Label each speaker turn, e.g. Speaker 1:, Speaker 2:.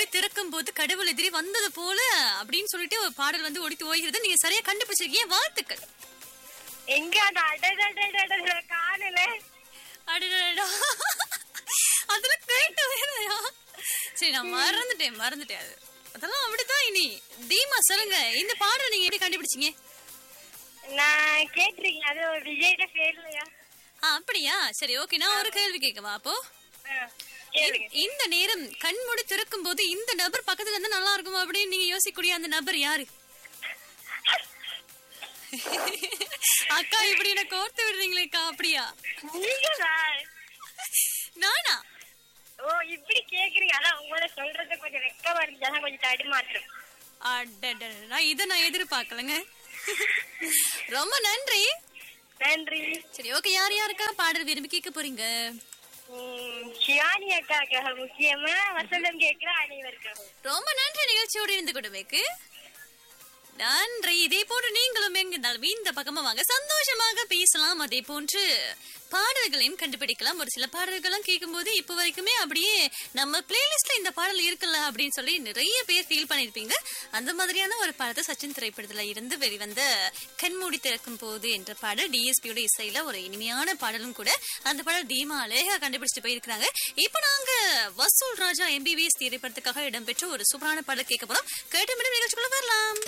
Speaker 1: திறக்கும் போது கடவுள் எதிரி வந்தது போல அப்படின்னு சொல்லிட்டு ஒரு பாடல் வந்து ஒடித்து ஓய்கிறது நீங்க சரியா கண்டுபிடிச்சிருக்கீங்க வாழ்த்துக்கள்
Speaker 2: எங்க அந்த அடடடடட காணல
Speaker 1: அடடடா அதுல கேட்டு வேறயா சரி நான் மறந்துட்டேன் மறந்துட்டேன் அது அதெல்லாம் அப்படித்தான் இனி தீமா சொல்லுங்க இந்த பாடல் நீங்க எப்படி கண்டுபிடிச்சீங்க
Speaker 2: நான் கேட்டிருக்கேன் அது ஒரு விஜயோட பேர்லயா
Speaker 1: ஆ, அப்படியா சரி ஓகே நான் ஒரு கேள்வி கேட்கவா அப்போ
Speaker 2: கேளுங்க
Speaker 1: இந்த- இந்த நேரம் கண் மூடி திறக்கும் போது இந்த நபர் பக்கத்துல இருந்தா நல்லா இருக்கும் அப்படின்னு நீங்க யோசிக்கக்கூடிய அந்த நபர் யாரு அக்கா இப்படி என்ன கோர்த்து விடுறீங்களேக்கா அப்படியா
Speaker 2: நீங்கதான்
Speaker 1: நானா
Speaker 2: ஓ இப்படி கேக்குறீங்க அதான் உங்களோட சொல்றது கொஞ்சம் வெக்கமா இருந்துச்சு அதான் கொஞ்சம் தடுமாற்றம்
Speaker 1: அடடடடா, இதை நான் எதிர்பார்க்கலங்க ரொம்ப நன்றி
Speaker 2: நன்றி
Speaker 1: சரி ஓகே யார் யாருக்கா பாடல் விரும்பி கேட்க போறீங்க
Speaker 2: உம், சிவானி அக்காக்காக முக்கியமா வசந்தம் கேட்கிற அனைவருக்காக
Speaker 1: ரொம்ப நன்றி நிகழ்ச்சியோடு இருந்து கொடுமைக்கு நன்றி இதே போன்று நீங்களும் எங்கிருந்தாலும் இந்த பக்கமா வாங்க சந்தோஷமாக பேசலாம் அதே போன்று பாடல்களையும் கண்டுபிடிக்கலாம் ஒரு சில பாடல்களும் கேட்கும்போது இப்போ வரைக்குமே அப்படியே நம்ம பிளேலிஸ்ட்ல இந்த பாடல் இருக்குல்ல அப்படின்னு சொல்லி நிறைய பேர் ஃபீல் பண்ணிருப்பீங்க அந்த மாதிரியான ஒரு பாடத்தை சச்சின் திரைப்படத்துல இருந்து வெளிவந்த கண்மூடி திறக்கும் போது என்ற பாடல் டிஎஸ்பியோட இசையில ஒரு இனிமையான பாடலும் கூட அந்த பாடல் தீமா அழகா கண்டுபிடிச்சிட்டு போயிருக்காங்க இப்போ நாங்க வசூல் ராஜா எம்பிபிஎஸ் திரைப்படத்துக்காக இடம்பெற்ற ஒரு சூப்பரான பாடல் கேட்க போறோம் கேட்டு நிகழ்ச்சிக்குள்ள வரலாம்